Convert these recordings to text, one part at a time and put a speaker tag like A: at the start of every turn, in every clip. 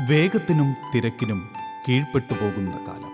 A: വേഗത്തിനും തിരക്കിനും കീഴ്പ്പെട്ടു പോകുന്ന കാലം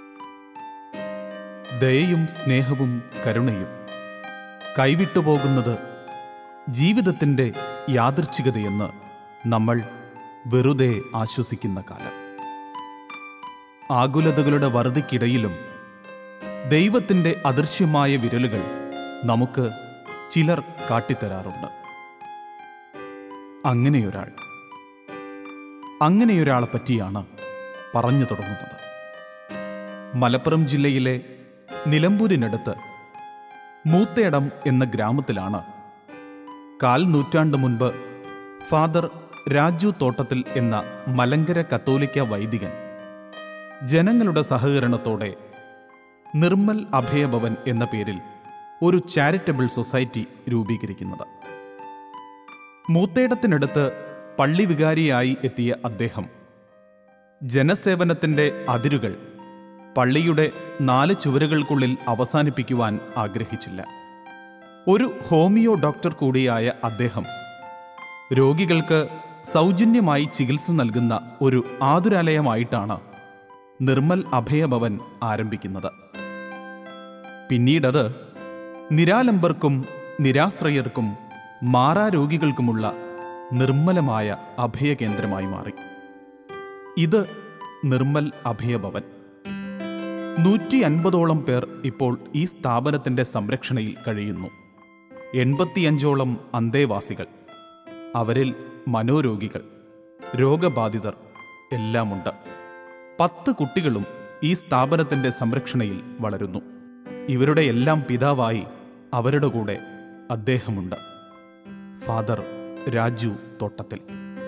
A: ദയയും സ്നേഹവും കരുണയും കൈവിട്ടു പോകുന്നത് ജീവിതത്തിൻ്റെ യാദൃച്ഛികതയെന്ന് നമ്മൾ വെറുതെ ആശ്വസിക്കുന്ന കാലം ആകുലതകളുടെ വറുതിക്കിടയിലും ദൈവത്തിൻ്റെ അദൃശ്യമായ വിരലുകൾ നമുക്ക് ചിലർ കാട്ടിത്തരാറുണ്ട് അങ്ങനെയൊരാൾ അങ്ങനെയൊരാളെ പറ്റിയാണ് പറഞ്ഞു തുടങ്ങുന്നത് മലപ്പുറം ജില്ലയിലെ നിലമ്പൂരിനടുത്ത് മൂത്തേടം എന്ന ഗ്രാമത്തിലാണ് കാൽ നൂറ്റാണ്ട് മുൻപ് ഫാദർ രാജു തോട്ടത്തിൽ എന്ന മലങ്കര കത്തോലിക്ക വൈദികൻ ജനങ്ങളുടെ സഹകരണത്തോടെ നിർമ്മൽ അഭയഭവൻ എന്ന പേരിൽ ഒരു ചാരിറ്റബിൾ സൊസൈറ്റി രൂപീകരിക്കുന്നത് മൂത്തേടത്തിനടുത്ത് പള്ളി വികാരിയായി എത്തിയ അദ്ദേഹം ജനസേവനത്തിന്റെ അതിരുകൾ പള്ളിയുടെ നാല് ചുവരുകൾക്കുള്ളിൽ അവസാനിപ്പിക്കുവാൻ ആഗ്രഹിച്ചില്ല ഒരു ഹോമിയോ ഡോക്ടർ കൂടിയായ അദ്ദേഹം രോഗികൾക്ക് സൗജന്യമായി ചികിത്സ നൽകുന്ന ഒരു ആതുരാലയമായിട്ടാണ് നിർമ്മൽ അഭയഭവൻ ആരംഭിക്കുന്നത് പിന്നീടത് നിരാലംബർക്കും നിരാശ്രയർക്കും മാറാരോഗികൾക്കുമുള്ള നിർമ്മലമായ അഭയകേന്ദ്രമായി മാറി ഇത് നിർമ്മൽ അഭയഭവൻ നൂറ്റി അൻപതോളം പേർ ഇപ്പോൾ ഈ സ്ഥാപനത്തിന്റെ സംരക്ഷണയിൽ കഴിയുന്നു എൺപത്തിയഞ്ചോളം അന്തേവാസികൾ അവരിൽ മനോരോഗികൾ രോഗബാധിതർ എല്ലാമുണ്ട് പത്ത് കുട്ടികളും ഈ സ്ഥാപനത്തിന്റെ സംരക്ഷണയിൽ വളരുന്നു ഇവരുടെ എല്ലാം പിതാവായി അവരുടെ കൂടെ അദ്ദേഹമുണ്ട് ഫാദർ രാജു തോട്ടത്തിൽ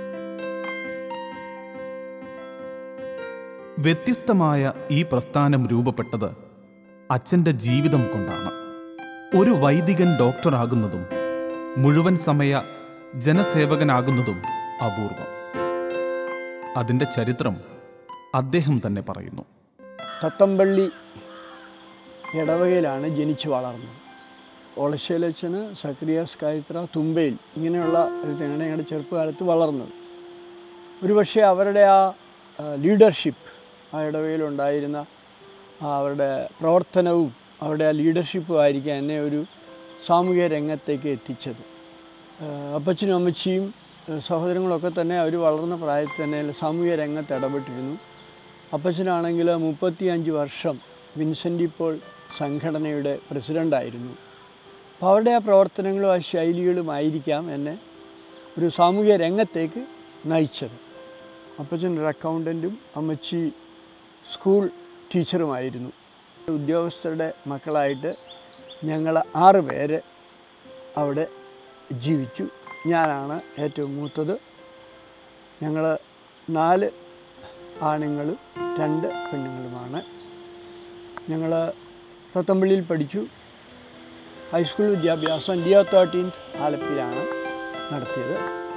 A: വ്യത്യസ്തമായ ഈ പ്രസ്ഥാനം രൂപപ്പെട്ടത് അച്ഛൻ്റെ ജീവിതം കൊണ്ടാണ് ഒരു വൈദികൻ ഡോക്ടറാകുന്നതും മുഴുവൻ സമയ ജനസേവകനാകുന്നതും അപൂർവം അതിൻ്റെ ചരിത്രം അദ്ദേഹം തന്നെ പറയുന്നു
B: തത്തമ്പള്ളി ഇടവകയിലാണ് ജനിച്ചു വളർന്നത് ഒളശ്ശേലച്ചന് സക്രിയാസ് കായിത്ര തുമ്പയിൽ ഇങ്ങനെയുള്ള ഒരു ഞങ്ങളുടെ ഞങ്ങളുടെ ചെറുപ്പകാലത്ത് വളർന്നത് ഒരുപക്ഷെ അവരുടെ ആ ലീഡർഷിപ്പ് ആ ഇടവകയിലുണ്ടായിരുന്ന ആ അവരുടെ പ്രവർത്തനവും അവരുടെ ആ ലീഡർഷിപ്പും ആയിരിക്കാം എന്നെ ഒരു സാമൂഹിക രംഗത്തേക്ക് എത്തിച്ചത് ആ, അപ്പച്ചനും അമ്മച്ചിയും ആ, സഹോദരങ്ങളൊക്കെ തന്നെ അവർ വളർന്ന പ്രായത്തിൽ തന്നെ സാമൂഹിക രംഗത്ത് ഇടപെട്ടിരുന്നു അപ്പച്ചനാണെങ്കിൽ മുപ്പത്തിയഞ്ച് വർഷം വിൻസെൻ്റ് ഇപ്പോൾ സംഘടനയുടെ പ്രസിഡൻ്റായിരുന്നു അപ്പോൾ അവരുടെ ആ പ്രവർത്തനങ്ങളും ആ ശൈലികളുമായിരിക്കാം എന്നെ ഒരു സാമൂഹിക രംഗത്തേക്ക് നയിച്ചത് അപ്പച്ചൻ ഒരു അക്കൗണ്ടൻറ്റും അമ്മച്ചി സ്കൂൾ ടീച്ചറുമായിരുന്നു ഉദ്യോഗസ്ഥരുടെ മക്കളായിട്ട് ഞങ്ങൾ ആറ് പേര് അവിടെ ജീവിച്ചു ഞാനാണ് ഏറ്റവും മൂത്തത് ഞങ്ങൾ നാല് ആണുങ്ങളും രണ്ട് പെണ്ണുങ്ങളുമാണ് ഞങ്ങൾ തത്തമ്പള്ളിയിൽ പഠിച്ചു ഹൈസ്കൂൾ വിദ്യാഭ്യാസം ഡിയോ തേർട്ടീൻത്ത് ആലപ്പിയിലാണ് നടത്തിയത്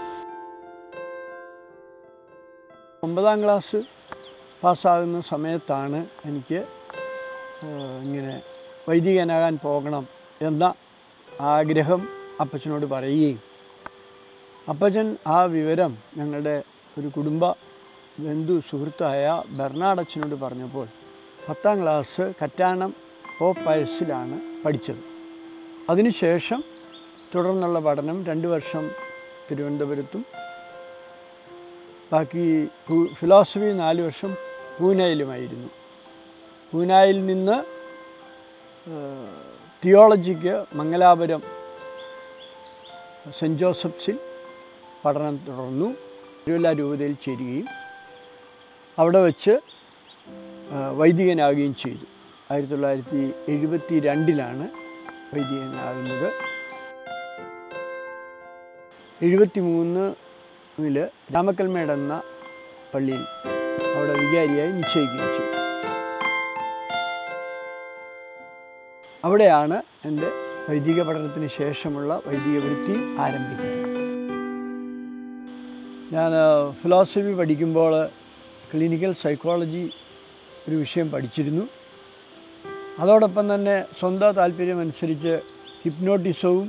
B: ഒമ്പതാം ക്ലാസ് പാസ്സാകുന്ന സമയത്താണ് എനിക്ക് ഏഹ്, ഇങ്ങനെ വൈദികനാകാൻ പോകണം എന്ന ആഗ്രഹം അപ്പച്ചനോട് പറയുകയും അപ്പച്ചൻ ആ വിവരം ഞങ്ങളുടെ ഒരു കുടുംബ ബന്ധു സുഹൃത്തായ ബെർണാഡ് പറഞ്ഞപ്പോൾ പത്താം ക്ലാസ് കറ്റാനം ഓ പയസിലാണ് പഠിച്ചത് അതിനുശേഷം തുടർന്നുള്ള പഠനം രണ്ട് വർഷം തിരുവനന്തപുരത്തും ബാക്കി പു- ഫിലോസഫി നാല് വർഷം പൂനെയിലുമായിരുന്നു പൂനായിൽ നിന്ന് ഏഹ്, തിയോളജിക്ക് മംഗലാപുരം സെൻറ്റ് ജോസഫ്സിൽ പഠനം തുടർന്നു തിരുവല്ല രൂപതയിൽ ചേരുകയും അവിടെ വെച്ച് ആ, വൈദികനാകുകയും ചെയ്തു ആയിരത്തി തൊള്ളായിരത്തി എഴുപത്തി രണ്ടിലാണ് വൈദികനാകുന്നത് എഴുപത്തി മൂന്നില് രാമക്കൽമേട് എന്ന പള്ളിയിൽ അവിടെ വികാരിയായി നിശ്ചയിക്കുകയും ചെയ്തു അവിടെയാണ് എൻ്റെ വൈദിക പഠനത്തിന് ശേഷമുള്ള വൈദിക വൃത്തി ആരംഭിക്കുന്നത് ഞാൻ ഫിലോസഫി പഠിക്കുമ്പോൾ ക്ലിനിക്കൽ സൈക്കോളജി ഒരു വിഷയം പഠിച്ചിരുന്നു അതോടൊപ്പം തന്നെ സ്വന്തം താല്പര്യമനുസരിച്ച് ഹിപ്നോട്ടിസവും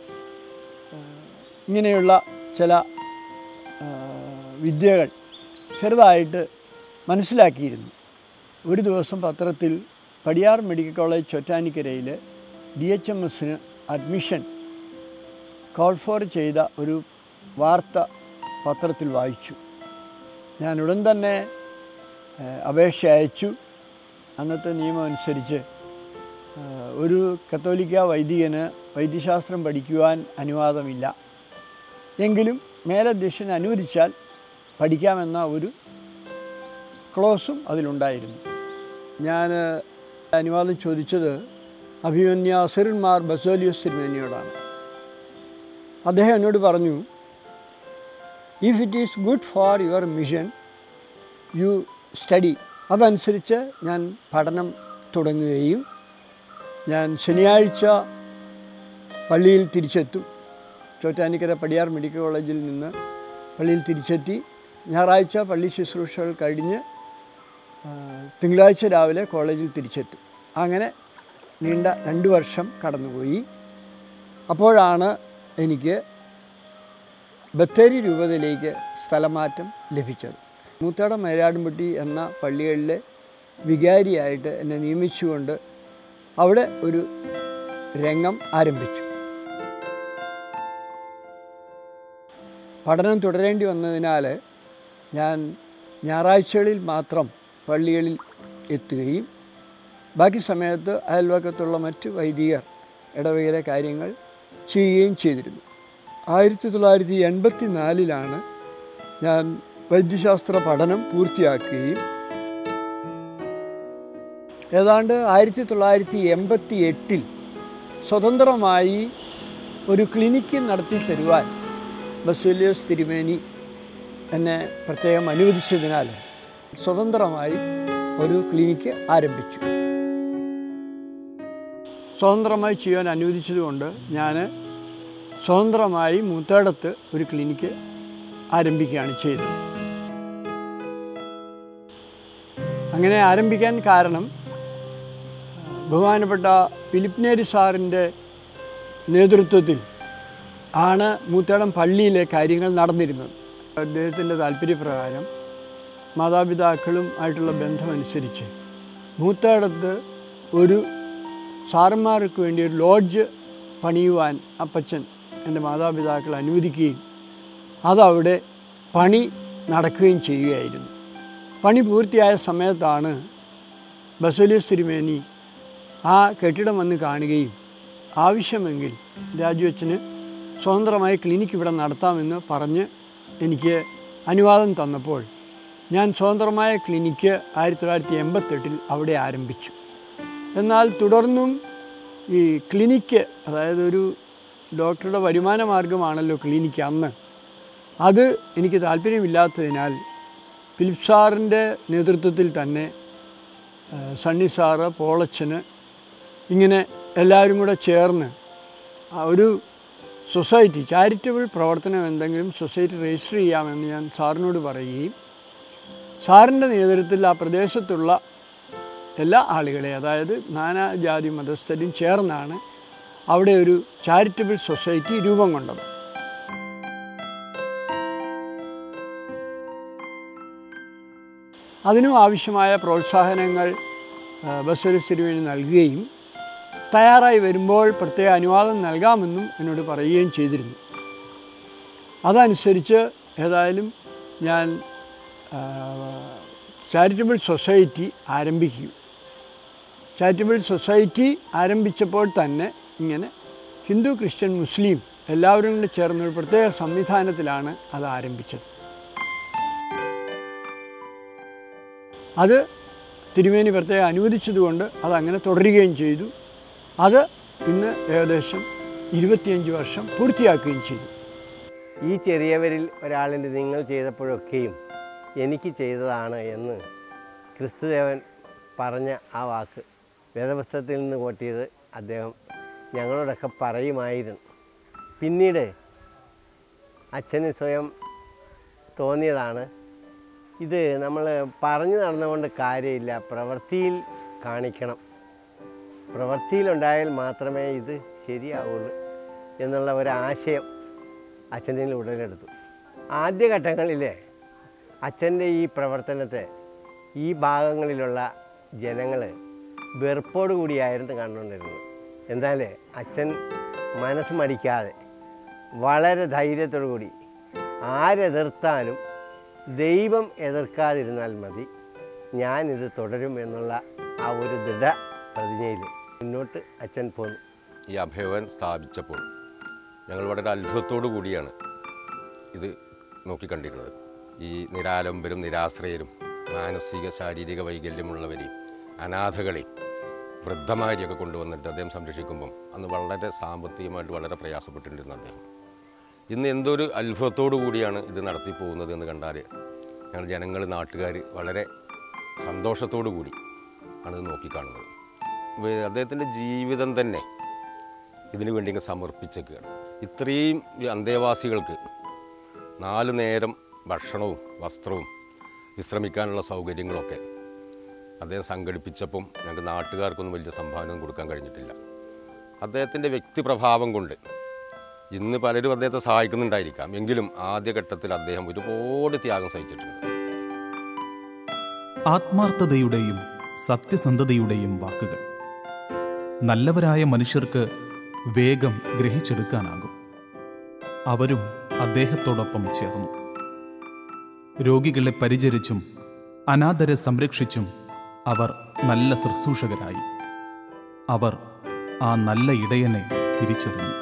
B: ആ, ഇങ്ങനെയുള്ള ചില ആ, വിദ്യകൾ ചെറുതായിട്ട് മനസ്സിലാക്കിയിരുന്നു ഒരു ദിവസം പത്രത്തിൽ പടിയാർ മെഡിക്കൽ കോളേജ് ചൊറ്റാനിക്കരയിൽ ഡി എച്ച് എം എസിന് അഡ്മിഷൻ കോൾ ഫോർ ചെയ്ത ഒരു വാർത്ത പത്രത്തിൽ വായിച്ചു ഞാൻ ഉടൻ തന്നെ ഏഹ്, അപേക്ഷ അയച്ചു അന്നത്തെ നിയമം അനുസരിച്ച് ഏഹ്, ഒരു കത്തോലിക്ക വൈദികന് വൈദ്യശാസ്ത്രം പഠിക്കുവാൻ അനുവാദമില്ല എങ്കിലും മേലധ്യക്ഷൻ അനുവദിച്ചാൽ പഠിക്കാമെന്ന ഒരു ക്ലോസും അതിലുണ്ടായിരുന്നു ഞാൻ അനുവാദം ചോദിച്ചത് അഭിമന്യ സിറിന്മാർ ബസോലിയോസ് തിരുമേനിയോടാണ് അദ്ദേഹം എന്നോട് പറഞ്ഞു if it is good for your mission you study അതനുസരിച്ച് ഞാൻ പഠനം തുടങ്ങുകയും ഞാൻ ശനിയാഴ്ച പള്ളിയിൽ തിരിച്ചെത്തും ചോറ്റാനിക്കര പടിയാർ മെഡിക്കൽ കോളേജിൽ നിന്ന് പള്ളിയിൽ തിരിച്ചെത്തി ഞായറാഴ്ച പള്ളി ശുശ്രൂഷകൾ കഴിഞ്ഞ് ആ, തിങ്കളാഴ്ച രാവിലെ കോളേജിൽ തിരിച്ചെത്തും അങ്ങനെ നീണ്ട രണ്ട് വർഷം കടന്നുപോയി അപ്പോഴാണ് എനിക്ക് ബത്തേരി രൂപതയിലേക്ക് സ്ഥലമാറ്റം ലഭിച്ചത് മൂത്താട മേരാടുംപട്ടി എന്ന പള്ളികളിലെ വികാരിയായിട്ട് എന്നെ നിയമിച്ചുകൊണ്ട് അവിടെ ഒരു രംഗം ആരംഭിച്ചു പഠനം തുടരേണ്ടി വന്നതിനാൽ ഞാൻ ഞായറാഴ്ചകളിൽ മാത്രം പള്ളികളിൽ എത്തുകയും ബാക്കി സമയത്ത് അയൽവക്കത്തുള്ള മറ്റ് വൈദികർ ഇടവകയിലെ കാര്യങ്ങൾ ചെയ്യുകയും ചെയ്തിരുന്നു ആയിരത്തി തൊള്ളായിരത്തി എൺപത്തി നാലിലാണ് ഞാൻ വൈദ്യശാസ്ത്ര പഠനം പൂർത്തിയാക്കുകയും ഏതാണ്ട് ആയിരത്തി തൊള്ളായിരത്തി എൺപത്തി എട്ടിൽ സ്വതന്ത്രമായി ഒരു ക്ലിനിക്ക് നടത്തി തരുവാൻ ബസൂലിയോസ് തിരുമേനി എന്നെ പ്രത്യേകം അനുവദിച്ചതിനാൽ സ്വതന്ത്രമായി ഒരു ക്ലിനിക്ക് ആരംഭിച്ചു സ്വതന്ത്രമായി ചെയ്യാൻ അനുവദിച്ചതുകൊണ്ട് ഞാൻ സ്വതന്ത്രമായി മൂത്തേടത്ത് ഒരു ക്ലിനിക്ക് ആരംഭിക്കുകയാണ് ചെയ്തത് അങ്ങനെ ആരംഭിക്കാൻ കാരണം ബഹുമാനപ്പെട്ട ഫിലിപ്പിനേരി സാറിൻ്റെ നേതൃത്വത്തിൽ ആണ് മൂത്തേടം പള്ളിയിലെ കാര്യങ്ങൾ നടന്നിരുന്നത് അദ്ദേഹത്തിൻ്റെ താല്പര്യപ്രകാരം മാതാപിതാക്കളും ആയിട്ടുള്ള ബന്ധമനുസരിച്ച് മൂത്തേടത്ത് ഒരു സാറന്മാർക്ക് വേണ്ടി ഒരു ലോഡ്ജ് പണിയുവാൻ അപ്പച്ചൻ എൻ്റെ മാതാപിതാക്കൾ അനുവദിക്കുകയും അതവിടെ പണി നടക്കുകയും ചെയ്യുകയായിരുന്നു പണി പൂർത്തിയായ സമയത്താണ് ബസോലിയസ് തിരുമേനി ആ കെട്ടിടം വന്ന് കാണുകയും ആവശ്യമെങ്കിൽ രാജുവച്ചന് സ്വതന്ത്രമായി ക്ലിനിക്ക് ഇവിടെ നടത്താമെന്ന് പറഞ്ഞ് എനിക്ക് അനുവാദം തന്നപ്പോൾ ഞാൻ സ്വതന്ത്രമായ ക്ലിനിക്ക് ആയിരത്തി തൊള്ളായിരത്തി എൺപത്തെട്ടിൽ അവിടെ ആരംഭിച്ചു എന്നാൽ തുടർന്നും ഈ ക്ലിനിക്ക് അതായത് ഒരു ഡോക്ടറുടെ വരുമാന മാർഗമാണല്ലോ ക്ലിനിക്ക് അന്ന് അത് എനിക്ക് താല്പര്യമില്ലാത്തതിനാൽ ഫിലിപ്പ് സാറിൻ്റെ നേതൃത്വത്തിൽ തന്നെ ആ, സണ്ണി സാറ് പോളച്ചന് ഇങ്ങനെ എല്ലാവരും കൂടെ ചേർന്ന് ആ ഒരു സൊസൈറ്റി ചാരിറ്റബിൾ പ്രവർത്തനം എന്തെങ്കിലും സൊസൈറ്റി രജിസ്റ്റർ ചെയ്യാമെന്ന് ഞാൻ സാറിനോട് പറയുകയും സാറിൻ്റെ നേതൃത്വത്തിൽ ആ പ്രദേശത്തുള്ള എല്ലാ ആളുകളെ അതായത് നാനാജാതി മതസ്ഥരും ചേർന്നാണ് അവിടെ ഒരു ചാരിറ്റബിൾ സൊസൈറ്റി രൂപം കൊണ്ടത് അതിനും ആവശ്യമായ പ്രോത്സാഹനങ്ങൾ ആ, ബസോലിസ് തിരുവേണി നൽകുകയും തയ്യാറായി വരുമ്പോൾ പ്രത്യേക അനുവാദം നൽകാമെന്നും എന്നോട് പറയുകയും ചെയ്തിരുന്നു അതനുസരിച്ച് ഏതായാലും ഞാൻ ചാരിറ്റബിൾ സൊസൈറ്റി ആരംഭിക്കും ചാരിറ്റബിൾ സൊസൈറ്റി ആരംഭിച്ചപ്പോൾ തന്നെ ഇങ്ങനെ ഹിന്ദു ക്രിസ്ത്യൻ മുസ്ലിം എല്ലാവരും കൂടി ചേർന്ന ഒരു പ്രത്യേക സംവിധാനത്തിലാണ് അത് ആരംഭിച്ചത് അത് തിരുമേനി പ്രത്യേകം അനുവദിച്ചതുകൊണ്ട് അത് അങ്ങനെ തുടരുകയും ചെയ്തു അത് ഇന്ന് ഏകദേശം ഇരുപത്തിയഞ്ച് വർഷം പൂർത്തിയാക്കുകയും ചെയ്തു
C: ഈ ചെറിയവരിൽ ഒരാളിൻ്റെ നിങ്ങൾ ചെയ്തപ്പോഴൊക്കെയും എനിക്ക് ചെയ്തതാണ് എന്ന് ക്രിസ്തുദേവൻ പറഞ്ഞ ആ വാക്ക് വേദപുസ്തകത്തിൽ നിന്ന് കോട്ടിയത് അദ്ദേഹം ഞങ്ങളോടൊക്കെ പറയുമായിരുന്നു പിന്നീട് അച്ഛന് സ്വയം തോന്നിയതാണ് ഇത് നമ്മൾ പറഞ്ഞു നടന്നുകൊണ്ട് കാര്യമില്ല പ്രവൃത്തിയിൽ കാണിക്കണം പ്രവൃത്തിയിലുണ്ടായാൽ മാത്രമേ ഇത് ശരിയാവുള്ളൂ എന്നുള്ള ഒരു ആശയം അച്ഛൻ്റെ ഉടലെടുത്തു ആദ്യഘട്ടങ്ങളിൽ അച്ഛൻ്റെ ഈ പ്രവർത്തനത്തെ ഈ ഭാഗങ്ങളിലുള്ള ജനങ്ങൾ വെറുപ്പോടു കൂടിയായിരുന്നു കണ്ടുകൊണ്ടിരുന്നത് എന്നാൽ അച്ഛൻ മനസ്സ് മടിക്കാതെ വളരെ ധൈര്യത്തോടു കൂടി ആരെതിർത്താലും ദൈവം എതിർക്കാതിരുന്നാൽ മതി ഞാനിത് തുടരും എന്നുള്ള ആ ഒരു ദൃഢ പ്രതിജ്ഞയിൽ മുന്നോട്ട് അച്ഛൻ പോന്നു
D: ഈ അഭയവൻ സ്ഥാപിച്ചപ്പോൾ ഞങ്ങൾ വളരെ അത്ഭുതത്തോടു കൂടിയാണ് ഇത് നോക്കിക്കണ്ടിരുന്നത് ഈ നിരാലംബരും നിരാശ്രയരും മാനസിക ശാരീരിക വൈകല്യമുള്ളവരെയും അനാഥകളെയും വൃദ്ധമാരെയൊക്കെ കൊണ്ടുവന്നിട്ട് അദ്ദേഹം സംരക്ഷിക്കുമ്പം അന്ന് വളരെ സാമ്പത്തികമായിട്ട് വളരെ പ്രയാസപ്പെട്ടിരുന്നു അദ്ദേഹം ഇന്ന് എന്തൊരു അത്ഭുതത്തോടു കൂടിയാണ് ഇത് നടത്തി പോകുന്നത് എന്ന് കണ്ടാൽ ഞങ്ങൾ ജനങ്ങൾ നാട്ടുകാർ വളരെ സന്തോഷത്തോടു കൂടി ആണ് ഇത് നോക്കിക്കാണുന്നത് വേ- അദ്ദേഹത്തിൻ്റെ ജീവിതം തന്നെ ഇതിനു വേണ്ടി ഇങ്ങ് സമർപ്പിച്ചേക്കുകയാണ് ഇത്രയും ഈ അന്തേവാസികൾക്ക് നാല് നേരം ഭക്ഷണവും വസ്ത്രവും വിശ്രമിക്കാനുള്ള സൗകര്യങ്ങളൊക്കെ അദ്ദേഹം സംഘടിപ്പിച്ചപ്പം ഞങ്ങൾക്ക് നാട്ടുകാർക്കൊന്നും വലിയ സംഭാവന ഒന്നും കൊടുക്കാൻ കഴിഞ്ഞിട്ടില്ല അദ്ദേഹത്തിൻ്റെ വ്യക്തിപ്രഭാവം കൊണ്ട് ഇന്ന് പലരും അദ്ദേഹത്തെ സഹായിക്കുന്നുണ്ടായിരിക്കാം എങ്കിലും ആദ്യഘട്ടത്തിൽ അദ്ദേഹം ഒരുപാട് ത്യാഗം സഹിച്ചിട്ടുണ്ട്
A: ആത്മാർത്ഥതയുടെയും സത്യസന്ധതയുടെയും വാക്കുകൾ നല്ലവരായ മനുഷ്യർക്ക് വേഗം ഗ്രഹിച്ചെടുക്കാനാകും അവരും അദ്ദേഹത്തോടൊപ്പം ചേർന്നു രോഗികളെ പരിചരിച്ചും അനാഥരെ സംരക്ഷിച്ചും അവർ നല്ല ശുശ്രൂഷകരായി അവർ ആ നല്ല ഇടയനെ തിരിച്ചറിഞ്ഞു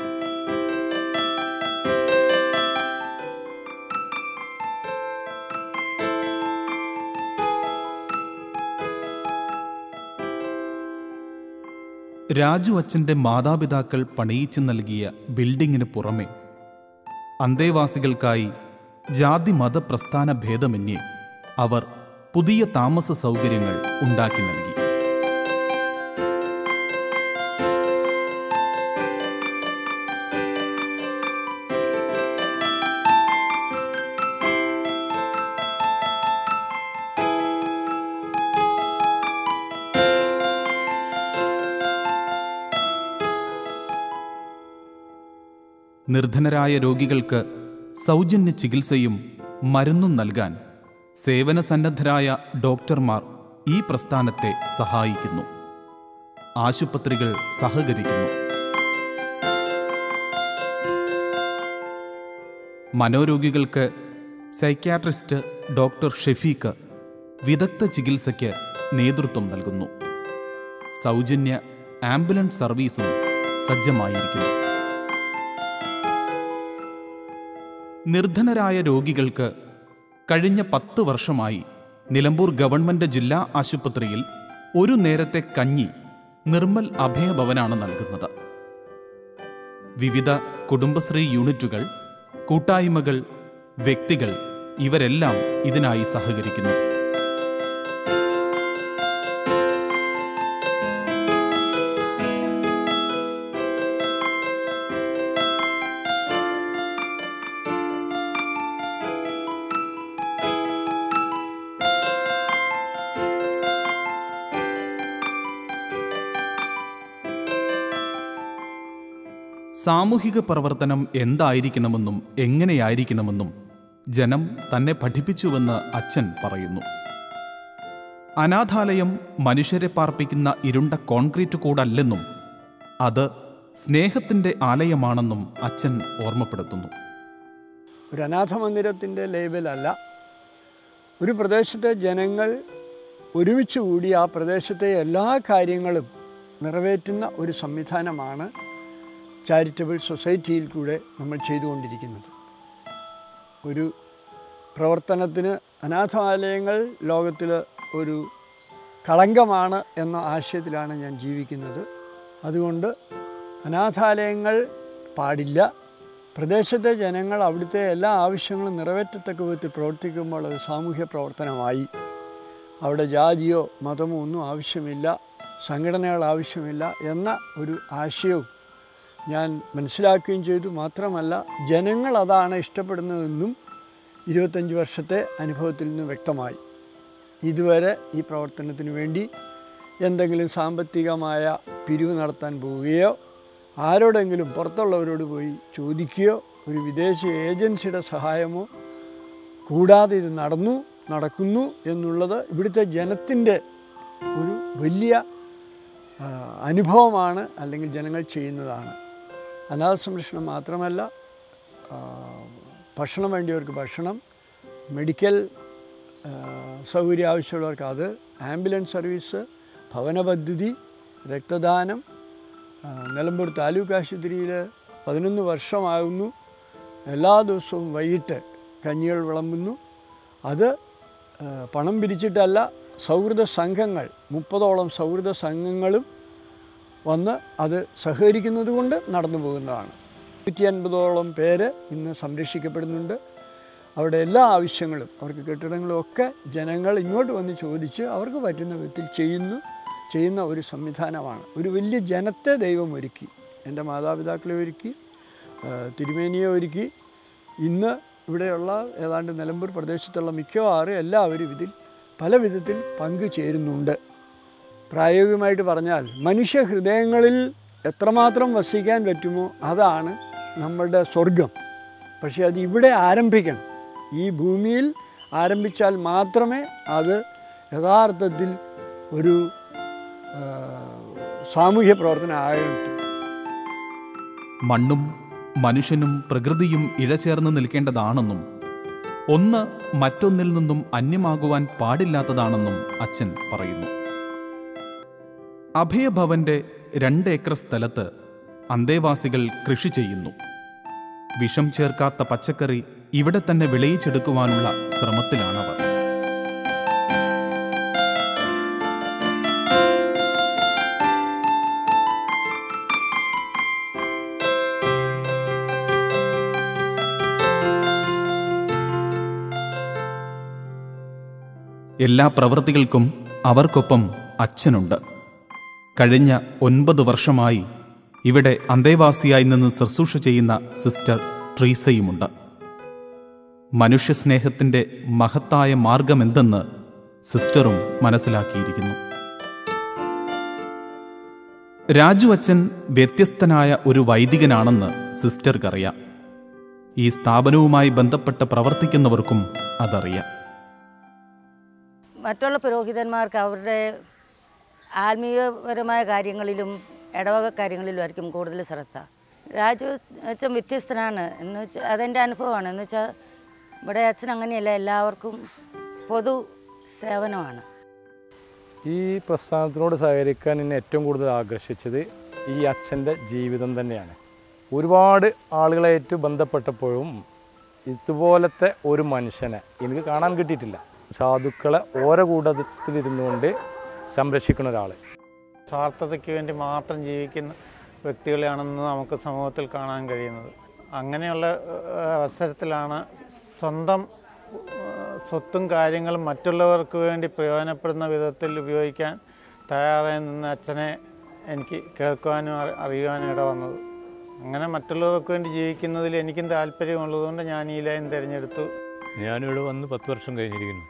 A: രാജു അച്ഛൻ്റെ മാതാപിതാക്കൾ പണിയിച്ചു നൽകിയ ബിൽഡിങ്ങിന് പുറമെ അന്തേവാസികൾക്കായി ജാതി മത പ്രസ്ഥാന ഭേദമന്യേ അവർ പുതിയ താമസ സൗകര്യങ്ങൾ ഉണ്ടാക്കി നൽകി നിർധനരായ രോഗികൾക്ക് സൗജന്യ ചികിത്സയും മരുന്നും നൽകാൻ സേവന സന്നദ്ധരായ ഡോക്ടർമാർ ഈ പ്രസ്ഥാനത്തെ സഹായിക്കുന്നു ആശുപത്രികൾ സഹകരിക്കുന്നു മനോരോഗികൾക്ക് സൈക്യാട്രിസ്റ്റ് ഡോക്ടർ ഷെഫീക്ക് വിദഗ്ധ ചികിത്സയ്ക്ക് നേതൃത്വം നൽകുന്നു സൗജന്യ ആംബുലൻസ് സർവീസും സജ്ജമായിരിക്കുന്നു നിർധനരായ രോഗികൾക്ക് കഴിഞ്ഞ പത്ത് വർഷമായി നിലമ്പൂർ ഗവൺമെന്റ് ജില്ലാ ആശുപത്രിയിൽ ഒരു നേരത്തെ കഞ്ഞി നിർമ്മൽ അഭയഭവനാണ് നൽകുന്നത് വിവിധ കുടുംബശ്രീ യൂണിറ്റുകൾ കൂട്ടായ്മകൾ വ്യക്തികൾ ഇവരെല്ലാം ഇതിനായി സഹകരിക്കുന്നു സാമൂഹിക പ്രവർത്തനം എന്തായിരിക്കണമെന്നും എങ്ങനെയായിരിക്കണമെന്നും ജനം തന്നെ പഠിപ്പിച്ചുവെന്ന് അച്ഛൻ പറയുന്നു അനാഥാലയം മനുഷ്യരെ പാർപ്പിക്കുന്ന ഇരുണ്ട കോൺക്രീറ്റ് കൂടല്ലെന്നും അത് സ്നേഹത്തിൻ്റെ ആലയമാണെന്നും അച്ഛൻ ഓർമ്മപ്പെടുത്തുന്നു
B: ഒരു അനാഥ മന്ദിരത്തിൻ്റെ ലേബലല്ല ഒരു പ്രദേശത്തെ ജനങ്ങൾ ഒരുമിച്ച് കൂടി ആ പ്രദേശത്തെ എല്ലാ കാര്യങ്ങളും നിറവേറ്റുന്ന ഒരു സംവിധാനമാണ് ചാരിറ്റബിൾ സൊസൈറ്റിയിൽ കൂടെ നമ്മൾ ചെയ്തുകൊണ്ടിരിക്കുന്നത് ഒരു പ്രവർത്തനത്തിന് അനാഥാലയങ്ങൾ ലോകത്തിൽ ഒരു കളങ്കമാണ് എന്ന ആശയത്തിലാണ് ഞാൻ ജീവിക്കുന്നത് അതുകൊണ്ട് അനാഥാലയങ്ങൾ പാടില്ല പ്രദേശത്തെ ജനങ്ങൾ അവിടുത്തെ എല്ലാ ആവശ്യങ്ങളും നിറവേറ്റത്തക്ക വിധത്തിൽ പ്രവർത്തിക്കുമ്പോൾ അത് സാമൂഹ്യ പ്രവർത്തനമായി അവിടെ ജാതിയോ മതമോ ഒന്നും ആവശ്യമില്ല സംഘടനകൾ ആവശ്യമില്ല എന്ന ഒരു ആശയവും ഞാൻ മനസ്സിലാക്കുകയും ചെയ്തു മാത്രമല്ല ജനങ്ങൾ അതാണ് ഇഷ്ടപ്പെടുന്നതെന്നും ഇരുപത്തഞ്ച് വർഷത്തെ അനുഭവത്തിൽ നിന്ന് വ്യക്തമായി ഇതുവരെ ഈ പ്രവർത്തനത്തിന് വേണ്ടി എന്തെങ്കിലും സാമ്പത്തികമായ പിരിവ് നടത്താൻ പോവുകയോ ആരോടെങ്കിലും പുറത്തുള്ളവരോട് പോയി ചോദിക്കുകയോ ഒരു വിദേശ ഏജൻസിയുടെ സഹായമോ കൂടാതെ ഇത് നടന്നു നടക്കുന്നു എന്നുള്ളത് ഇവിടുത്തെ ജനത്തിൻ്റെ ഒരു വലിയ ആ, അനുഭവമാണ് അല്ലെങ്കിൽ ജനങ്ങൾ ചെയ്യുന്നതാണ് അനാഥ സംരക്ഷണം മാത്രമല്ല ആ, ഭക്ഷണം വേണ്ടിയവർക്ക് ഭക്ഷണം മെഡിക്കൽ ആ, സൗകര്യം ആവശ്യമുള്ളവർക്ക് അത് ആംബുലൻസ് സർവീസ് ഭവന പദ്ധതി രക്തദാനം ആ, നിലമ്പൂർ താലൂക്ക് ആശുപത്രിയിൽ പതിനൊന്ന് വർഷമാകുന്നു എല്ലാ ദിവസവും വൈകിട്ട് കഞ്ഞികൾ വിളമ്പുന്നു അത് ആ, പണം പിരിച്ചിട്ടല്ല സൗഹൃദ സംഘങ്ങൾ മുപ്പതോളം സൗഹൃദ സംഘങ്ങളും വന്ന് അത് സഹകരിക്കുന്നത് കൊണ്ട് നടന്നു പോകുന്നതാണ് നൂറ്റി അൻപതോളം പേര് ഇന്ന് സംരക്ഷിക്കപ്പെടുന്നുണ്ട് അവിടെ എല്ലാ ആവശ്യങ്ങളും അവർക്ക് കെട്ടിടങ്ങളും ഒക്കെ ജനങ്ങൾ ഇങ്ങോട്ട് വന്ന് ചോദിച്ച് അവർക്ക് പറ്റുന്ന വിധത്തിൽ ചെയ്യുന്നു ചെയ്യുന്ന ഒരു സംവിധാനമാണ് ഒരു വലിയ ജനത്തെ ദൈവം ഒരുക്കി എൻ്റെ മാതാപിതാക്കളെ ഒരുക്കി ആ, തിരുമേനിയെ ഒരുക്കി ഇന്ന് ഇവിടെയുള്ള ഏതാണ്ട് നിലമ്പൂർ പ്രദേശത്തുള്ള മിക്കവാറും എല്ലാവരും ഇതിൽ പല വിധത്തിൽ പങ്കുചേരുന്നുണ്ട് പ്രായോഗികമായിട്ട് പറഞ്ഞാൽ മനുഷ്യ ഹൃദയങ്ങളിൽ എത്രമാത്രം വസിക്കാൻ പറ്റുമോ അതാണ് നമ്മളുടെ സ്വർഗം പക്ഷേ അത് ഇവിടെ ആരംഭിക്കണം ഈ ഭൂമിയിൽ ആരംഭിച്ചാൽ മാത്രമേ അത് യഥാർത്ഥത്തിൽ ഒരു ആ, സാമൂഹ്യ പ്രവർത്തനം ആയിട്ട്
A: മണ്ണും മനുഷ്യനും പ്രകൃതിയും ഇഴചേർന്ന് നിൽക്കേണ്ടതാണെന്നും ഒന്ന് മറ്റൊന്നിൽ നിന്നും അന്യമാകുവാൻ പാടില്ലാത്തതാണെന്നും അച്ഛൻ പറയുന്നു അഭയഭവന്റെ രണ്ട് ഏക്കർ സ്ഥലത്ത് അന്തേവാസികൾ കൃഷി ചെയ്യുന്നു വിഷം ചേർക്കാത്ത പച്ചക്കറി ഇവിടെ തന്നെ വിളയിച്ചെടുക്കുവാനുള്ള ശ്രമത്തിലാണവർ എല്ലാ പ്രവൃത്തികൾക്കും അവർക്കൊപ്പം അച്ഛനുണ്ട് കഴിഞ്ഞ ഒൻപത് വർഷമായി ഇവിടെ അന്തേവാസിയായി നിന്ന് ശുശ്രൂഷ ചെയ്യുന്ന സിസ്റ്റർ ട്രീസയുമുണ്ട് മനുഷ്യസ്നേഹത്തിൻ്റെ മഹത്തായ മാർഗമെന്തെന്ന് സിസ്റ്ററും മനസ്സിലാക്കിയിരിക്കുന്നു രാജു അച്ഛൻ വ്യത്യസ്തനായ ഒരു വൈദികനാണെന്ന് സിസ്റ്റർക്കറിയാം ഈ സ്ഥാപനവുമായി ബന്ധപ്പെട്ട് പ്രവർത്തിക്കുന്നവർക്കും അതറിയാം
E: മറ്റുള്ള പുരോഹിതന്മാർക്ക് അവരുടെ ആത്മീയപരമായ കാര്യങ്ങളിലും ഇടവക കാര്യങ്ങളിലും ആയിരിക്കും കൂടുതൽ ശ്രദ്ധ രാജു അച്ഛൻ വ്യത്യസ്തനാണ് എന്ന് വെച്ചാൽ അതെൻ്റെ അനുഭവമാണ് എന്ന് വെച്ചാൽ ഇവിടെ അച്ഛൻ അങ്ങനെയല്ല എല്ലാവർക്കും പൊതു സേവനമാണ്
F: ഈ പ്രസ്ഥാനത്തിനോട് സഹകരിക്കാൻ എന്നെ ഏറ്റവും കൂടുതൽ ആകർഷിച്ചത് ഈ അച്ഛൻ്റെ ജീവിതം തന്നെയാണ് ഒരുപാട് ആളുകളായിട്ട് ബന്ധപ്പെട്ടപ്പോഴും ഇതുപോലത്തെ ഒരു മനുഷ്യനെ എനിക്ക് കാണാൻ കിട്ടിയിട്ടില്ല സാധുക്കളെ ഓരോ കൂട്ടത്തിലിരുന്നു കൊണ്ട് സംരക്ഷിക്കുന്ന ഒരാൾ
G: സ്വാർത്ഥതയ്ക്ക് വേണ്ടി മാത്രം ജീവിക്കുന്ന വ്യക്തികളെയാണെന്ന് നമുക്ക് സമൂഹത്തിൽ കാണാൻ കഴിയുന്നത് അങ്ങനെയുള്ള ഏഹ്, അവസരത്തിലാണ് സ്വന്തം ഏഹ്, സ്വത്തും കാര്യങ്ങളും മറ്റുള്ളവർക്ക് വേണ്ടി പ്രയോജനപ്പെടുന്ന വിധത്തിൽ ഉപയോഗിക്കാൻ തയ്യാറായി നിന്ന അച്ഛനെ എനിക്ക് കേൾക്കുവാനും അറി- അറിയുവാനും ഇട വന്നത് അങ്ങനെ മറ്റുള്ളവർക്ക് വേണ്ടി ജീവിക്കുന്നതിൽ എനിക്കും താല്പര്യമുള്ളതുകൊണ്ട് ഞാൻ ഈ ലൈൻ തിരഞ്ഞെടുത്തു
H: ഞാനിവിടെ വന്ന് പത്ത് വർഷം കഴിഞ്ഞിരിക്കുന്നു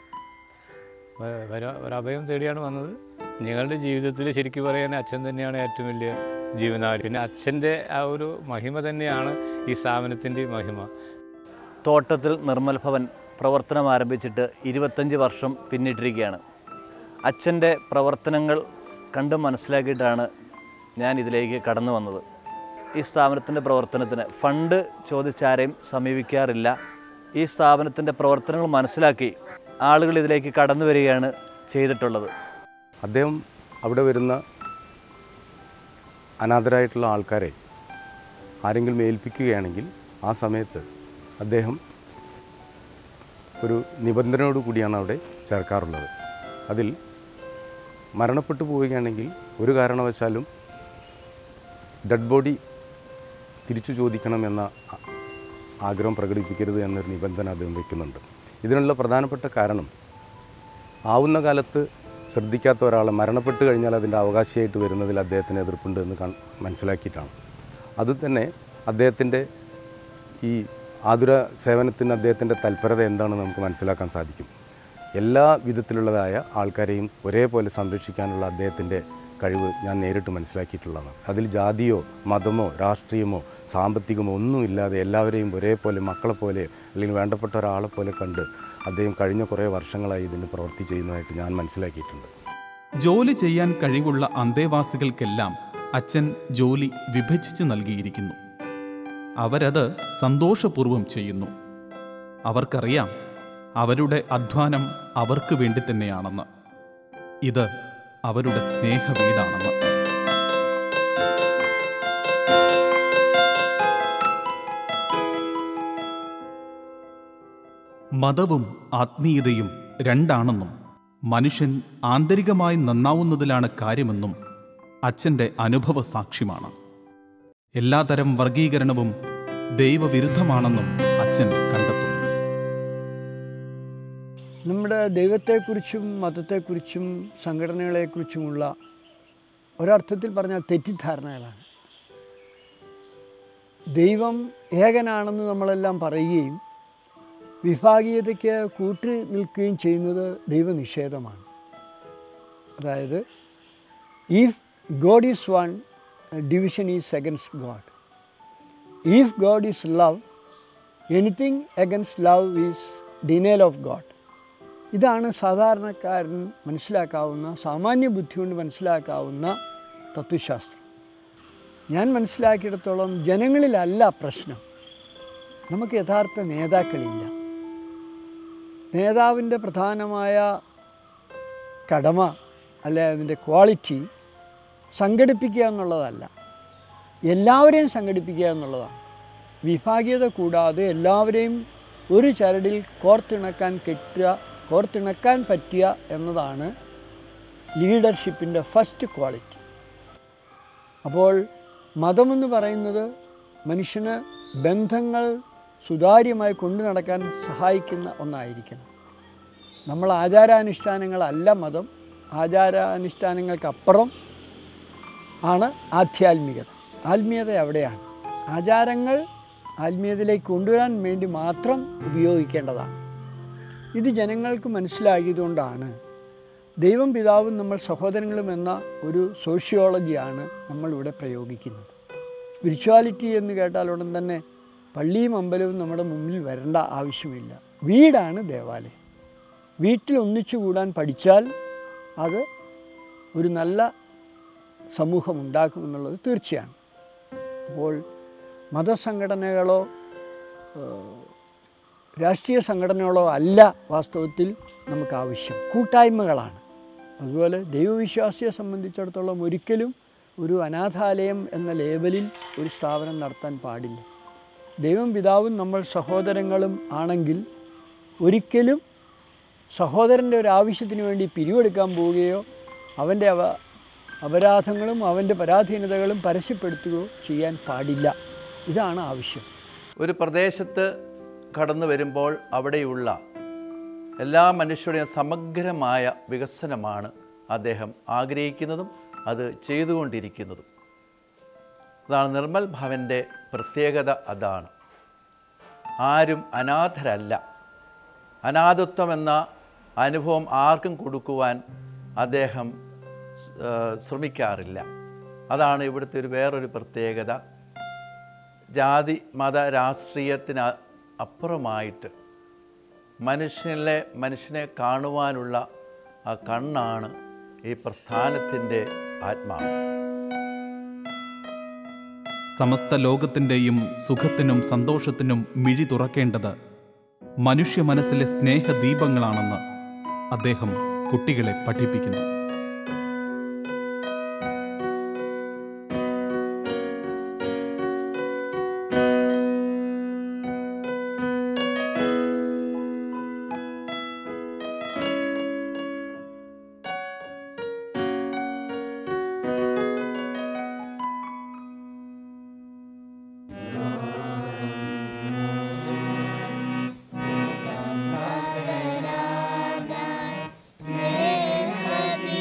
H: വ- വര- ഒരഭയം തേടിയാണ് വന്നത് ഞങ്ങളുടെ ജീവിതത്തിൽ ശരിക്കും പറയാൻ അച്ഛൻ തന്നെയാണ് ഏറ്റവും വലിയ ജീവനാടി പിന്നെ അച്ഛൻ്റെ ആ ഒരു മഹിമ തന്നെയാണ് ഈ സ്ഥാപനത്തിൻ്റെ മഹിമ
I: തോട്ടത്തിൽ നിർമ്മൽ ഭവൻ പ്രവർത്തനം ആരംഭിച്ചിട്ട് ഇരുപത്തഞ്ച് വർഷം പിന്നിട്ടിരിക്കുകയാണ് അച്ഛൻ്റെ പ്രവർത്തനങ്ങൾ കണ്ട് മനസ്സിലാക്കിയിട്ടാണ് ഞാൻ ഇതിലേക്ക് കടന്നു വന്നത് ഈ സ്ഥാപനത്തിൻ്റെ പ്രവർത്തനത്തിന് ഫണ്ട് ചോദിച്ചാരെയും സമീപിക്കാറില്ല ഈ സ്ഥാപനത്തിൻ്റെ പ്രവർത്തനങ്ങൾ മനസ്സിലാക്കി ആളുകൾ ഇതിലേക്ക് കടന്നു വരികയാണ് ചെയ്തിട്ടുള്ളത്
F: അദ്ദേഹം അവിടെ വരുന്ന അനാഥരായിട്ടുള്ള ആൾക്കാരെ ആരെങ്കിലും ഏൽപ്പിക്കുകയാണെങ്കിൽ ആ സമയത്ത് അദ്ദേഹം ഒരു നിബന്ധനയോട് കൂടിയാണ് അവിടെ ചേർക്കാറുള്ളത് അതിൽ മരണപ്പെട്ടു പോവുകയാണെങ്കിൽ ഒരു കാരണവശാലും ഡെഡ് ബോഡി തിരിച്ചു ചോദിക്കണമെന്ന ആ- ആഗ്രഹം പ്രകടിപ്പിക്കരുത് എന്നൊരു നിബന്ധന അദ്ദേഹം വയ്ക്കുന്നുണ്ട് ഇതിനുള്ള പ്രധാനപ്പെട്ട കാരണം ആവുന്ന കാലത്ത് ശ്രദ്ധിക്കാത്ത ഒരാളെ മരണപ്പെട്ട് കഴിഞ്ഞാൽ അതിൻ്റെ അവകാശിയായിട്ട് വരുന്നതിൽ അദ്ദേഹത്തിന് എതിർപ്പുണ്ട് എന്ന് കൺ മനസ്സിലാക്കിയിട്ടാണ് അത് തന്നെ അദ്ദേഹത്തിൻ്റെ ഈ ആതുര സേവനത്തിന് അദ്ദേഹത്തിൻ്റെ തൽപരത എന്താണെന്ന് നമുക്ക് മനസ്സിലാക്കാൻ സാധിക്കും എല്ലാ വിധത്തിലുള്ളതായ ആൾക്കാരെയും ഒരേപോലെ സംരക്ഷിക്കാനുള്ള അദ്ദേഹത്തിൻ്റെ കഴിവ് ഞാൻ നേരിട്ട് മനസ്സിലാക്കിയിട്ടുള്ളതാണ് അതിൽ ജാതിയോ മതമോ രാഷ്ട്രീയമോ സാമ്പത്തികമോ ഒന്നുമില്ലാതെ എല്ലാവരെയും ഒരേപോലെ മക്കളെപ്പോലെ അല്ലെങ്കിൽ വേണ്ടപ്പെട്ട ഒരാളെ പോലെ കണ്ട് അദ്ദേഹം കഴിഞ്ഞ കുറേ വർഷങ്ങളായി ഇതിന് പ്രവൃത്തി ചെയ്യുന്നതായിട്ട് ഞാൻ മനസ്സിലാക്കിയിട്ടുണ്ട്
A: ജോലി ചെയ്യാൻ കഴിവുള്ള അന്തേവാസികൾക്കെല്ലാം അച്ഛൻ ജോലി വിഭജിച്ച് നൽകിയിരിക്കുന്നു അവരത് സന്തോഷപൂർവ്വം ചെയ്യുന്നു അവർക്കറിയാം അവരുടെ അധ്വാനം അവർക്ക് വേണ്ടി തന്നെയാണെന്ന് ഇത് അവരുടെ സ്നേഹവീടാണെന്ന് മതവും ആത്മീയതയും രണ്ടാണെന്നും മനുഷ്യൻ ആന്തരികമായി നന്നാവുന്നതിലാണ് കാര്യമെന്നും അച്ഛൻ്റെ അനുഭവ സാക്ഷ്യമാണ് എല്ലാതരം വർഗീകരണവും ദൈവവിരുദ്ധമാണെന്നും അച്ഛൻ കണ്ടെത്തുന്നു
B: നമ്മുടെ ദൈവത്തെക്കുറിച്ചും മതത്തെക്കുറിച്ചും സംഘടനകളെക്കുറിച്ചുമുള്ള ഒരർത്ഥത്തിൽ പറഞ്ഞാൽ തെറ്റിദ്ധാരണകളാണ് ദൈവം ഏകനാണെന്ന് നമ്മളെല്ലാം പറയുകയും വിഭാഗീയതയ്ക്ക് കൂട്ടി നിൽക്കുകയും ചെയ്യുന്നത് ദൈവനിഷേധമാണ് അതായത് if God is one division is against God if God is love anything against love is denial of God ഇതാണ് സാധാരണക്കാരൻ മനസ്സിലാക്കാവുന്ന സാമാന്യ ബുദ്ധി കൊണ്ട് മനസ്സിലാക്കാവുന്ന തത്വശാസ്ത്രം ഞാൻ മനസ്സിലാക്കിയിടത്തോളം ജനങ്ങളിലല്ല പ്രശ്നം നമുക്ക് യഥാർത്ഥ നേതാക്കളില്ല നേതാവിൻ്റെ പ്രധാനമായ കടമ അല്ലെ അതിൻ്റെ ക്വാളിറ്റി സംഘടിപ്പിക്കുക എന്നുള്ളതല്ല എല്ലാവരെയും സംഘടിപ്പിക്കുക എന്നുള്ളതാണ് വിഭാഗീയത കൂടാതെ എല്ലാവരെയും ഒരു ചരടിൽ കോർത്തിണക്കാൻ കെട്ടുക കോർത്തിണക്കാൻ പറ്റുക എന്നതാണ് ലീഡർഷിപ്പിൻ്റെ ഫസ്റ്റ് ക്വാളിറ്റി അപ്പോൾ മതമെന്ന് പറയുന്നത് മനുഷ്യന് ബന്ധങ്ങൾ സുതാര്യമായി കൊണ്ടു നടക്കാൻ സഹായിക്കുന്ന ഒന്നായിരിക്കണം നമ്മൾ ആചാരാനുഷ്ഠാനങ്ങളല്ല മതം ആചാരാനുഷ്ഠാനങ്ങൾക്കപ്പുറം ആണ് ആധ്യാത്മികത ആത്മീയത അവിടെയാണ് ആചാരങ്ങൾ ആത്മീയതയിലേക്ക് കൊണ്ടുവരാൻ വേണ്ടി മാത്രം ഉപയോഗിക്കേണ്ടതാണ് ഇത് ജനങ്ങൾക്ക് മനസ്സിലാക്കിയതുകൊണ്ടാണ് ദൈവം പിതാവും നമ്മൾ സഹോദരങ്ങളും എന്ന ഒരു സോഷ്യോളജിയാണ് നമ്മളിവിടെ പ്രയോഗിക്കുന്നത് സ്പിരിച്വാലിറ്റി എന്ന് കേട്ടാൽ ഉടൻ തന്നെ പള്ളിയും അമ്പലവും നമ്മുടെ മുമ്പിൽ വരേണ്ട ആവശ്യമില്ല വീടാണ് ദേവാലയം വീട്ടിൽ ഒന്നിച്ചു കൂടാൻ പഠിച്ചാൽ അത് ഒരു നല്ല സമൂഹം ഉണ്ടാക്കുമെന്നുള്ളത് തീർച്ചയാണ് അപ്പോൾ മതസംഘടനകളോ ഏഹ്, രാഷ്ട്രീയ സംഘടനകളോ അല്ല വാസ്തവത്തിൽ നമുക്ക് ആവശ്യം കൂട്ടായ്മകളാണ് അതുപോലെ ദൈവവിശ്വാസിയെ സംബന്ധിച്ചിടത്തോളം ഒരിക്കലും ഒരു അനാഥാലയം എന്ന ലേബലിൽ ഒരു സ്ഥാപനം നടത്താൻ പാടില്ല ദൈവം പിതാവും നമ്മൾ സഹോദരങ്ങളും ആണെങ്കിൽ ഒരിക്കലും സഹോദരൻ്റെ ഒരു ആവശ്യത്തിന് വേണ്ടി പിരിവെടുക്കാൻ പോവുകയോ അവൻ്റെ അവ അപരാധങ്ങളും അവൻ്റെ പരാധീനതകളും പരസ്യപ്പെടുത്തുകയോ ചെയ്യാൻ പാടില്ല ഇതാണ് ആവശ്യം
J: ഒരു പ്രദേശത്ത് കടന്നു വരുമ്പോൾ അവിടെയുള്ള എല്ലാ മനുഷ്യരുടെയും സമഗ്രമായ വികസനമാണ് അദ്ദേഹം ആഗ്രഹിക്കുന്നതും അത് ചെയ്തുകൊണ്ടിരിക്കുന്നതും അതാണ് നിർമ്മൽ ഭവൻ്റെ പ്രത്യേകത അതാണ് ആരും അനാഥരല്ല അനാഥത്വം എന്ന അനുഭവം ആർക്കും കൊടുക്കുവാൻ അദ്ദേഹം ആ, ശ്രമിക്കാറില്ല അതാണ് ഇവിടുത്തെ ഒരു വേറൊരു പ്രത്യേകത ജാതി മത രാഷ്ട്രീയത്തിന് അ- അപ്പുറമായിട്ട് മനുഷ്യനിലെ മനുഷ്യനെ കാണുവാനുള്ള ആ കണ്ണാണ് ഈ പ്രസ്ഥാനത്തിൻ്റെ ആത്മാവ്
A: സമസ്ത ലോകത്തിൻ്റെയും സുഖത്തിനും സന്തോഷത്തിനും മിഴി തുറക്കേണ്ടത് മനുഷ്യ മനസ്സിലെ സ്നേഹദീപങ്ങളാണെന്ന് അദ്ദേഹം കുട്ടികളെ പഠിപ്പിക്കുന്നു
K: സ്നേഹദീപമേ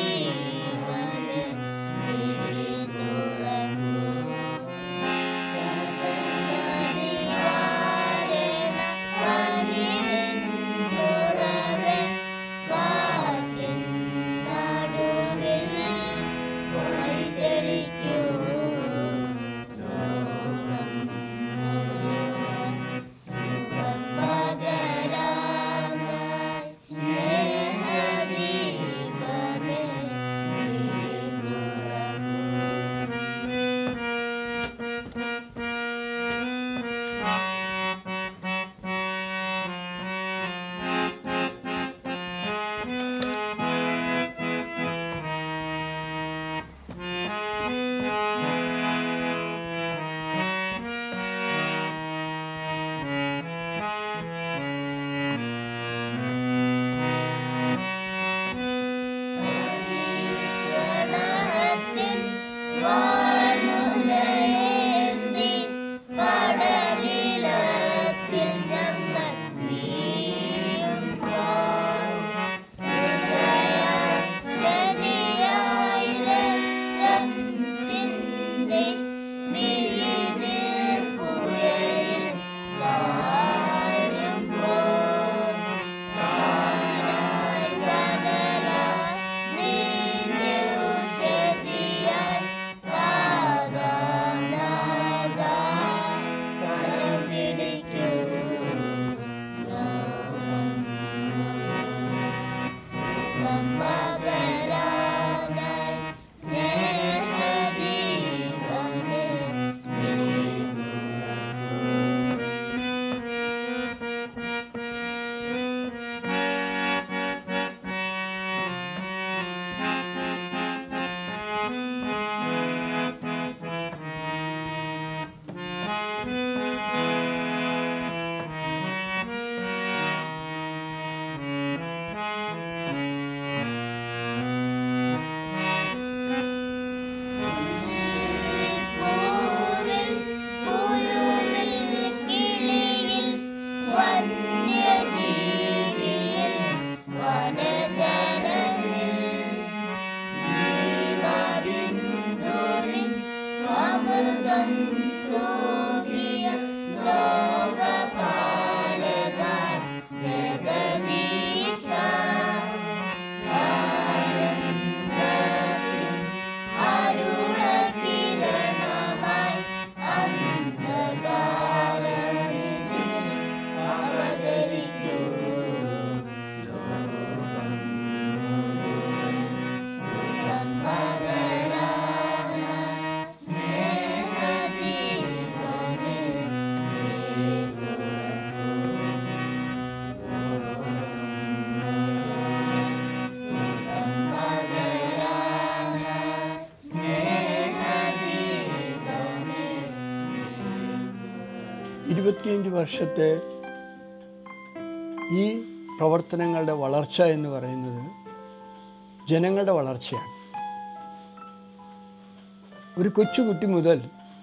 B: ഇരുപത്തിയഞ്ച് വർഷത്തെ ഈ പ്രവർത്തനങ്ങളുടെ വളർച്ച എന്ന് പറയുന്നത് ജനങ്ങളുടെ വളർച്ചയാണ് ഒരു കൊച്ചുകുട്ടി മുതൽ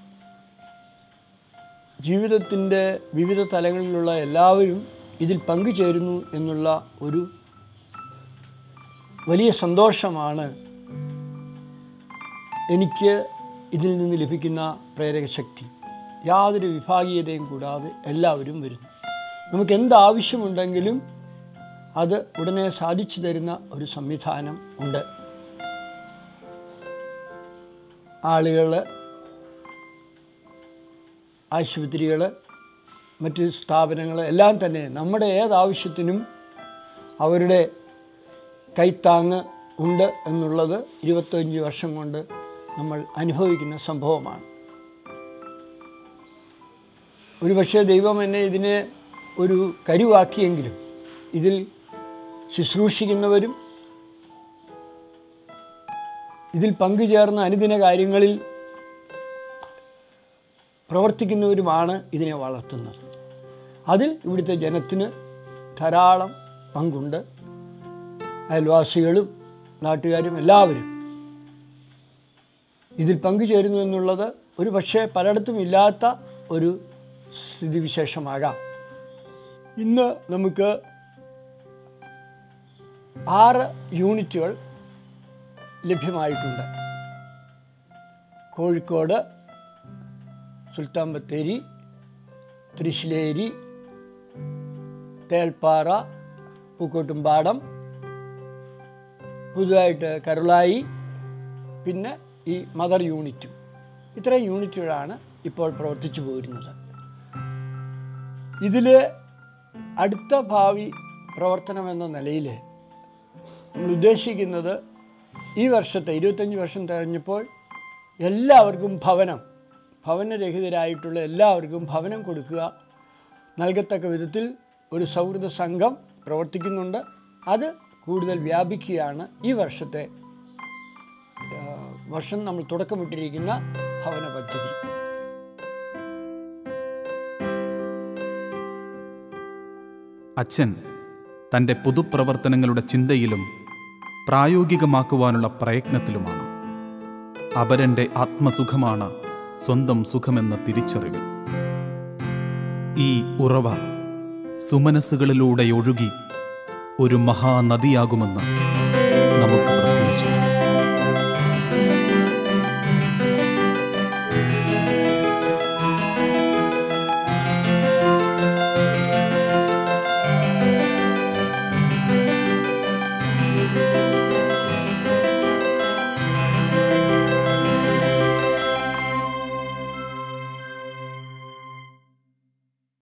B: ജീവിതത്തിൻ്റെ വിവിധ തലങ്ങളിലുള്ള എല്ലാവരും ഇതിൽ പങ്കുചേരുന്നു എന്നുള്ള ഒരു വലിയ സന്തോഷമാണ് എനിക്ക് ഇതിൽ നിന്ന് ലഭിക്കുന്ന പ്രേരക ശക്തി യാതൊരു വിഭാഗീയതയും കൂടാതെ എല്ലാവരും വരുന്നു നമുക്ക് എന്താവശ്യമുണ്ടെങ്കിലും അത് ഉടനെ സാധിച്ചു തരുന്ന ഒരു സംവിധാനം ഉണ്ട് ആളുകൾ ആശുപത്രികൾ മറ്റ് സ്ഥാപനങ്ങൾ എല്ലാം തന്നെ നമ്മുടെ ഏതാവശ്യത്തിനും അവരുടെ കൈത്താങ്ങ് ഉണ്ട് എന്നുള്ളത് ഇരുപത്തഞ്ച് വർഷം കൊണ്ട് നമ്മൾ അനുഭവിക്കുന്ന സംഭവമാണ് ഒരുപക്ഷെ ദൈവം എന്നെ ഇതിനെ ഒരു കരുവാക്കിയെങ്കിലും ഇതിൽ ശുശ്രൂഷിക്കുന്നവരും ഇതിൽ പങ്കുചേർന്ന അനുദിന കാര്യങ്ങളിൽ പ്രവർത്തിക്കുന്നവരുമാണ് ഇതിനെ വളർത്തുന്നത് അതിൽ ഇവിടുത്തെ ജനത്തിന് ധാരാളം പങ്കുണ്ട് അയൽവാസികളും നാട്ടുകാരും എല്ലാവരും ഇതിൽ പങ്കുചേരുന്നു എന്നുള്ളത് ഒരു പക്ഷേ പലയിടത്തും ഇല്ലാത്ത ഒരു സ്ഥിതിവിശേഷമാകാം ഇന്ന് നമുക്ക് ആറ് യൂണിറ്റുകൾ ലഭ്യമായിട്ടുണ്ട് കോഴിക്കോട് സുൽത്താൻ ബത്തേരി തൃശ്ശിലേരി തേൽപ്പാറ പൂക്കോട്ടുംപാടം പുതുതായിട്ട് കരുളായി പിന്നെ ഈ മദർ യൂണിറ്റും ഇത്രയും യൂണിറ്റുകളാണ് ഇപ്പോൾ പ്രവർത്തിച്ചു പോരുന്നത് ഇതിൽ അടുത്ത ഭാവി പ്രവർത്തനം എന്ന നിലയിൽ നമ്മൾ ഉദ്ദേശിക്കുന്നത് ഈ വർഷത്തെ ഇരുപത്തഞ്ച് വർഷം തികഞ്ഞപ്പോൾ എല്ലാവർക്കും ഭവനം ഭവനരഹിതരായിട്ടുള്ള എല്ലാവർക്കും ഭവനം കൊടുക്കുക നൽകത്തക്ക വിധത്തിൽ ഒരു സൗഹൃദ സംഘം പ്രവർത്തിക്കുന്നുണ്ട് അത് കൂടുതൽ വ്യാപിക്കുകയാണ് ഈ വർഷത്തെ ആ, വർഷം നമ്മൾ തുടക്കമിട്ടിരിക്കുന്ന ഭവന പദ്ധതി
A: അച്ഛൻ തൻ്റെ പൊതുപ്രവർത്തനങ്ങളുടെ ചിന്തയിലും പ്രായോഗികമാക്കുവാനുള്ള പ്രയത്നത്തിലുമാണ് അപരൻ്റെ ആത്മസുഖമാണ് സ്വന്തം സുഖമെന്ന തിരിച്ചറിവിൽ ഈ ഉറവ സുമനസ്സുകളിലൂടെ ഒഴുകി ഒരു മഹാനദിയാകുമെന്ന്